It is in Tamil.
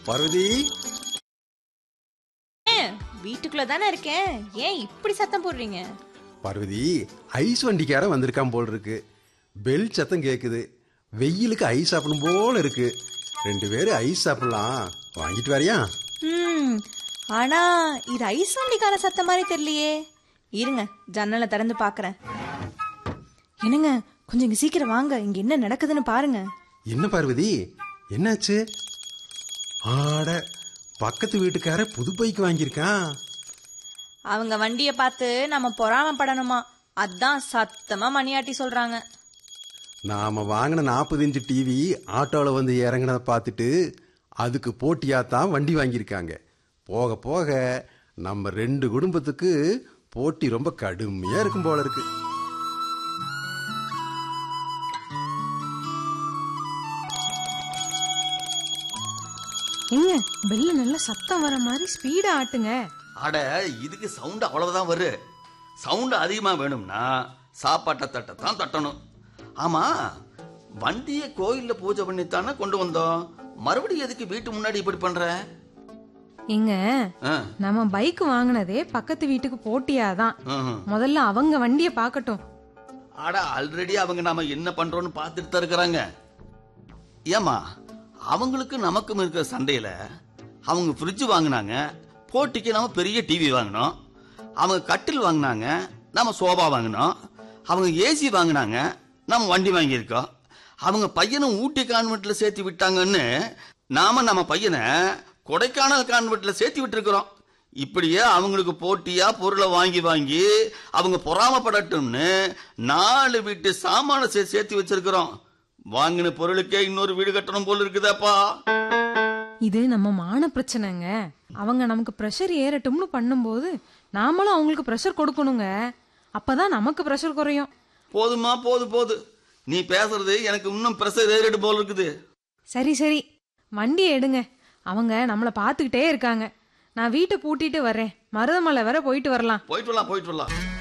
பார்வதி வீட்டுக்குள்ள தானே இருக்கேன் ஏன் இப்படி சத்தம் போடுறீங்க பார்வதி ஐஸ் வண்டிக்காரன் வந்திருக்கான் போல் இருக்கு பெல் சத்தம் கேக்குது வெயிலுக்கு ஐஸ் சாப்பிடணும் போல இருக்கு ரெண்டு பேரும் ஐஸ் சாப்பிடலாம் வாங்கிட்டு வரியா ம் ஆனா இது ஐஸ் வண்டிக்கார சத்தம் மாதிரி தெரியலையே இருங்க ஜன்னலை திறந்து பார்க்கறேன் என்னங்க கொஞ்சம் இங்க சீக்கிரம் வாங்க இங்க என்ன நடக்குதுன்னு பாருங்க என்ன பார்வதி என்னாச்சு ஆட பக்கத்து வீட்டுக்கார புது பைக் வாங்கியிருக்கான் அவங்க வண்டியை பார்த்து நம்ம பொறாமப்படணுமா அதான் சத்தமா மணியாட்டி சொல்றாங்க நாம வாங்கின நாற்பது இன்ச்சு டிவி ஆட்டோவில் வந்து இறங்கினத பார்த்துட்டு அதுக்கு போட்டியா தான் வண்டி வாங்கியிருக்காங்க போக போக நம்ம ரெண்டு குடும்பத்துக்கு போட்டி ரொம்ப கடுமையா இருக்கும் போல இருக்கு ஏங்க பெல்ல நல்ல சத்தம் வர மாதிரி ஸ்பீடா ஆட்டுங்க அட இதுக்கு சவுண்ட் அவ்வளவுதான் வரும் சவுண்ட் அதிகமா வேணும்னா சாப்பாட்டை தட்டை தான் தட்டணும் ஆமா வண்டியை கோயில்ல பூஜை பண்ணித்தானே கொண்டு வந்தோம் மறுபடியும் எதுக்கு வீட்டு முன்னாடி இப்படி பண்ற ஏங்க ஆ, நம்ம பைக் வாங்கினதே பக்கத்து வீட்டுக்கு போட்டியாதான் ம்ஹும். முதல்ல அவங்க வண்டிய பார்க்கட்டும் அட ஆல்ரெடி அவங்க நாம என்ன பண்றோம்னு பார்த்துட்டு தான் இருக்கிறாங்க ஏமா அவங்களுக்கு நமக்கும் இருக்கிற சண்டையில அவங்க ஃப்ரிட்ஜ் வாங்கினாங்க போட்டிக்கு நம்ம பெரிய டிவி வாங்கினோம் அவங்க கட்டில் வாங்கினாங்க நம்ம சோபா வாங்கினோம் அவங்க ஏசி வாங்கினாங்க நம்ம வண்டி வாங்கியிருக்கோம் அவங்க பையனும் ஊட்டி கான்வென்ட்ல சேர்த்து விட்டாங்கன்னு நாம நம்ம பையனை கொடைக்கானல் கான்வென்ட்ல சேர்த்து விட்டுருக்கிறோம் இப்படியே அவங்களுக்கு போட்டியா பொருளை வாங்கி வாங்கி அவங்க பொறாமப்படட்டும்னு நாலு வீட்டு சாமான சே சேர்த்து வச்சிருக்கிறோம் வாங்கின பொருளுக்கே இன்னொரு வீடு கட்டணும் போல இருக்குதாப்பா இது நம்ம மான பிரச்சனைங்க அவங்க நமக்கு ப்ரெஷர் ஏறட்டும்னு பண்ணும்போது நாமளும் அவங்களுக்கு ப்ரெஷர் கொடுக்கணுங்க அப்பதான் நமக்கு ப்ரெஷர் குறையும் போதுமா போது போது நீ பேசுறது எனக்கு இன்னும் பிரஷர் ஏறிடு போல இருக்குது சரி சரி வண்டியை எடுங்க அவங்க நம்மளை பார்த்துக்கிட்டே இருக்காங்க நான் வீட்டை பூட்டிட்டு வர்றேன் மருதமலை வர போயிட்டு வரலாம் போயிட்டு வரலாம் போயிட்டு வரலாம்